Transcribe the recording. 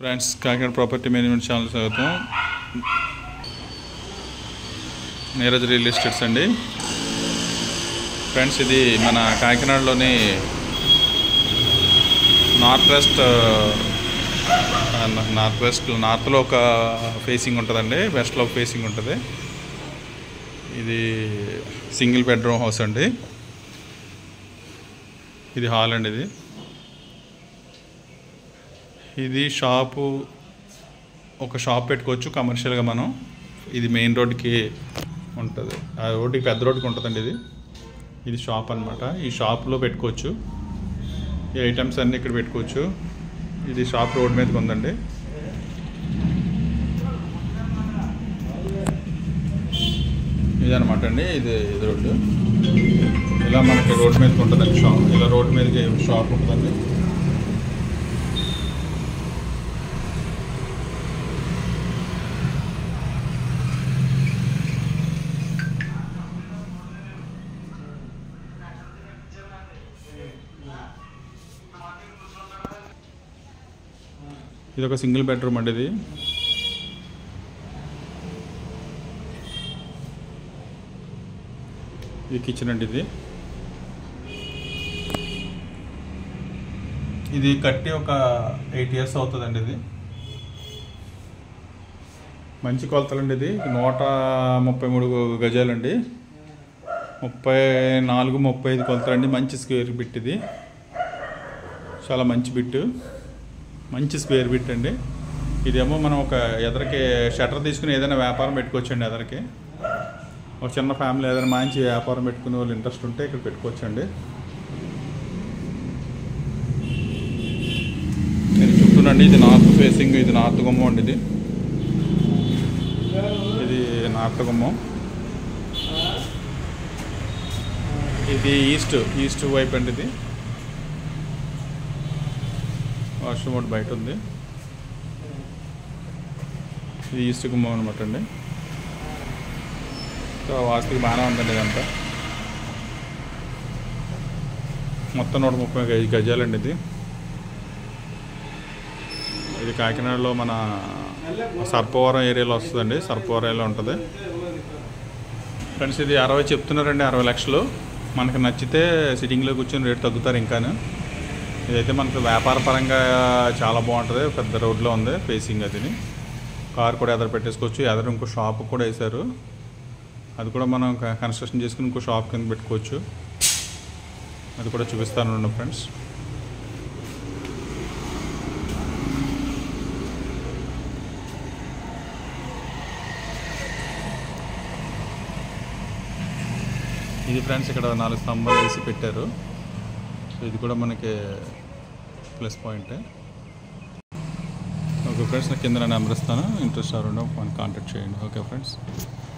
friends Kakinada property management channel స్వాగతం Neeraj real estates అండి friends ఇది మన కాకినాడలోని నార్త్ వెస్ట్ నార్త్ వెస్ట్ నార్త్లో ఒక ఫేసింగ్ ఉంటుందండి వెస్ట్లో ఒక ఫేసింగ్ ఉంటుంది ఇది సింగిల్ బెడ్రూమ్ హౌస్ అండి ఇది హాల్ అండి ఇది ఇది షాపు ఒక షాప్ పెట్టుకోవచ్చు కమర్షియల్గా మనం ఇది మెయిన్ రోడ్కి ఉంటుంది ఆ రోడ్డుకి పెద్ద రోడ్డుకి ఉంటుందండి ఇది ఇది షాప్ అన్నమాట ఈ షాప్లో పెట్టుకోవచ్చు ఈ ఐటమ్స్ అన్నీ ఇక్కడ పెట్టుకోవచ్చు ఇది షాప్ రోడ్ మీదకి ఉందండి ఇదనమాట అండి ఇది ఇది రోడ్డు ఇలా మనకి రోడ్ మీదకి ఉంటుందండి షాప్ ఇలా రోడ్ మీదకి షాప్ ఉంటుందండి ఇది ఒక సింగిల్ బెడ్రూమ్ అండి ఇది ఇది కిచెన్ అండి ఇది ఇది కట్టి ఒక ఎయిట్ ఇయర్స్ అవుతుందండి ఇది మంచి కొలతలండి ఇది నూట ముప్పై మూడు గజాలండి ముప్పై నాలుగు ముప్పై ఐదు కొలతలండి మంచి స్క్వేర్ బిట్ ఇది చాలా మంచి బిట్టు మంచి స్క్వేర్ బిట్ అండి ఇదేమో మనం ఒక ఎదరికి షటర్ తీసుకుని ఏదైనా వ్యాపారం పెట్టుకోవచ్చండి ఎదరికి ఒక చిన్న ఫ్యామిలీ ఏదైనా మంచి వ్యాపారం పెట్టుకునే వాళ్ళు ఇంట్రెస్ట్ ఉంటే ఇక్కడ పెట్టుకోవచ్చండి ఇది చుట్టూనండి ఇది నార్త్ ఫేసింగ్ ఇది నార్త్ గుమ్మం అండి ఇది ఇది నార్త్ గుమ్మం ఇది ఈస్ట్ ఈస్ట్ వైపు అండి ఇది వాష్రూమ్ ఒకటి బయట ఉంది ఇది ఈస్ట్ గుమ్మం అనమాట అండి సో వాస్తుకి బాగానే ఉందండి ఇదంతా మొత్తం నూట ముప్పై ఐదు గజాలండి ఇది ఇది కాకినాడలో మన సర్పవరం ఏరియాలో వస్తుందండి సర్పవరం ఏరియాలో ఉంటుంది ఫ్రెండ్స్ ఇది అరవై చెప్తున్నారండి అరవై లక్షలు మనకి నచ్చితే సిట్టింగ్లో కూర్చొని రేట్ తగ్గుతారు ఇంకాను ఇదైతే మనకు వ్యాపార పరంగా చాలా బాగుంటుంది పెద్ద రోడ్లో ఉంది ఫేసింగ్ అదిని కార్ కూడా ఎదర పెట్టేసుకోవచ్చు ఎదర ఇంకో షాప్ కూడా వేశారు అది కూడా మనం క- కన్స్ట్రక్షన్ చేసుకుని ఇంకో షాప్ కింద పెట్టుకోవచ్చు అది కూడా చూపిస్తాను ఫ్రెండ్స్ ఇది ఫ్రెండ్స్ ఇక్కడ నాలుగు స్తంభాలు వేసి పెట్టారు సో ఇది కూడా మనకి ప్లస్ పాయింటే ఓకే ఫ్రెండ్స్ నా కింద నెంబర్ ఇస్తాను ఇంట్రెస్ట్ ఎవరు మనకి కాంటాక్ట్ చేయండి ఓకే ఫ్రెండ్స్